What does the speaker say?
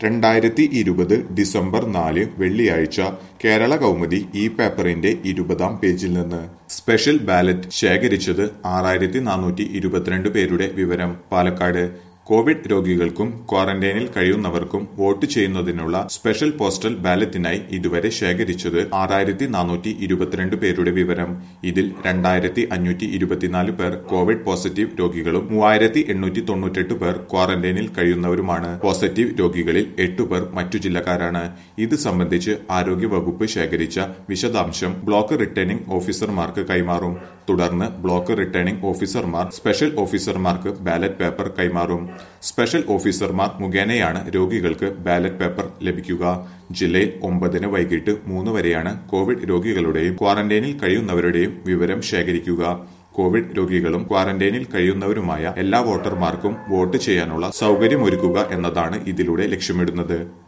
രണ്ടായിരത്തി ഇരുപത് ഡിസംബർ നാല് വെള്ളിയാഴ്ച കേരള കൗമുദി ഈ പേപ്പറിന്റെ ഇരുപതാം പേജിൽ നിന്ന് സ്പെഷ്യൽ ബാലറ്റ് ശേഖരിച്ചത് ആറായിരത്തി നാനൂറ്റി ഇരുപത്തിരണ്ട് പേരുടെ വിവരം പാലക്കാട് കോവിഡ് രോഗികൾക്കും ക്വാറന്റൈനിൽ കഴിയുന്നവർക്കും വോട്ട് ചെയ്യുന്നതിനുള്ള സ്പെഷ്യൽ പോസ്റ്റൽ ബാലറ്റിനായി ഇതുവരെ ശേഖരിച്ചത് ആറായിരത്തി നാനൂറ്റി ഇരുപത്തിരണ്ട് പേരുടെ വിവരം ഇതിൽ രണ്ടായിരത്തി അഞ്ഞൂറ്റി ഇരുപത്തിനാല് പേർ കോവിഡ് പോസിറ്റീവ് രോഗികളും മൂവായിരത്തി എണ്ണൂറ്റി തൊണ്ണൂറ്റെട്ട് പേർ ക്വാറന്റൈനിൽ കഴിയുന്നവരുമാണ് പോസിറ്റീവ് രോഗികളിൽ എട്ടു പേർ മറ്റു ജില്ലക്കാരാണ് ഇത് സംബന്ധിച്ച് ആരോഗ്യ വകുപ്പ് ശേഖരിച്ച വിശദാംശം ബ്ലോക്ക് റിട്ടേണിംഗ് ഓഫീസർമാർക്ക് കൈമാറും തുടർന്ന് ബ്ലോക്ക് റിട്ടേണിംഗ് ഓഫീസർമാർ സ്പെഷ്യൽ ഓഫീസർമാർക്ക് ബാലറ്റ് പേപ്പർ കൈമാറും സ്പെഷ്യൽ ഓഫീസർമാർ മുഖേനയാണ് രോഗികൾക്ക് ബാലറ്റ് പേപ്പർ ലഭിക്കുക ജില്ലയിൽ ഒമ്പതിന് വൈകിട്ട് മൂന്ന് വരെയാണ് കോവിഡ് രോഗികളുടെയും ക്വാറന്റൈനിൽ കഴിയുന്നവരുടെയും വിവരം ശേഖരിക്കുക കോവിഡ് രോഗികളും ക്വാറന്റൈനിൽ കഴിയുന്നവരുമായ എല്ലാ വോട്ടർമാർക്കും വോട്ട് ചെയ്യാനുള്ള സൗകര്യമൊരുക്കുക എന്നതാണ് ഇതിലൂടെ ലക്ഷ്യമിടുന്നത്